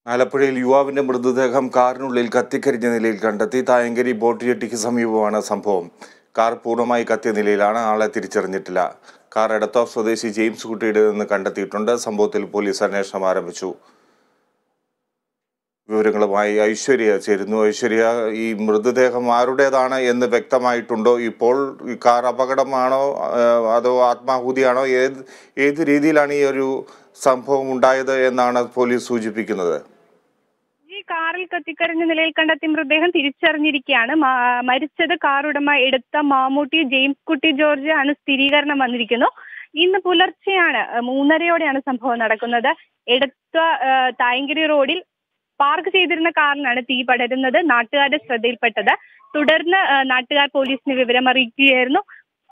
ആലപ്പുഴയിൽ യുവാവിന്റെ മൃതദേഹം കാറിനുള്ളിൽ കത്തിക്കരിഞ്ഞ നിലയിൽ കണ്ടെത്തി തായങ്കരി ബോട്ട് ജെട്ടിക്ക് സമീപമാണ് സംഭവം കാർ പൂർണ്ണമായി കത്തിയ നിലയിലാണ് ആളെ തിരിച്ചറിഞ്ഞിട്ടില്ല കാർ എടത്തോഫ് സ്വദേശി ജെയിംസ് കുട്ടിയുടേതെന്ന് കണ്ടെത്തിയിട്ടുണ്ട് സംഭവത്തിൽ പോലീസ് അന്വേഷണം ആരംഭിച്ചു വിവരങ്ങളുമായി ഐശ്വര്യ ചേരുന്നു ഐശ്വര്യ ഈ മൃതദേഹം ആരുടേതാണ് എന്ന് വ്യക്തമായിട്ടുണ്ടോ ഇപ്പോൾ ഈ കാർ അപകടമാണോ ആ, അതോ ആത്മാഹുതിയാണോ ഏത് ഏത് രീതിയിലാണ് ഈ ഒരു സംഭവം ഉണ്ടായത് എന്നാണ് പോലീസ് സൂചിപ്പിക്കുന്നത് ഈ കാറിൽ കത്തിക്കരിഞ്ഞ നിലയിൽ കണ്ടെത്തിയ മൃതദേഹം തിരിച്ചറിഞ്ഞിരിക്കുകയാണ് മാ- മരിച്ചത് കാർ ഉടമ എടുത്ത മാമൂട്ടി ജെയിംസ് കുട്ടി ജോർജ് ആണ് സ്ഥിരീകരണം വന്നിരിക്കുന്നു ഇന്ന് പുലർച്ചെയാണ് അഹ് മൂന്നരയോടെയാണ് സംഭവം നടക്കുന്നത് എടുത്ത അഹ് തായങ്കരി റോഡിൽ പാർക്ക് ചെയ്തിരുന്ന കാറിനാണ് തീ പടരുന്നത് നാട്ടുകാരുടെ ശ്രദ്ധയിൽപ്പെട്ടത് തുടർന്ന് അഹ് നാട്ടുകാർ പോലീസിന് വിവരം അറിയിക്കുകയായിരുന്നു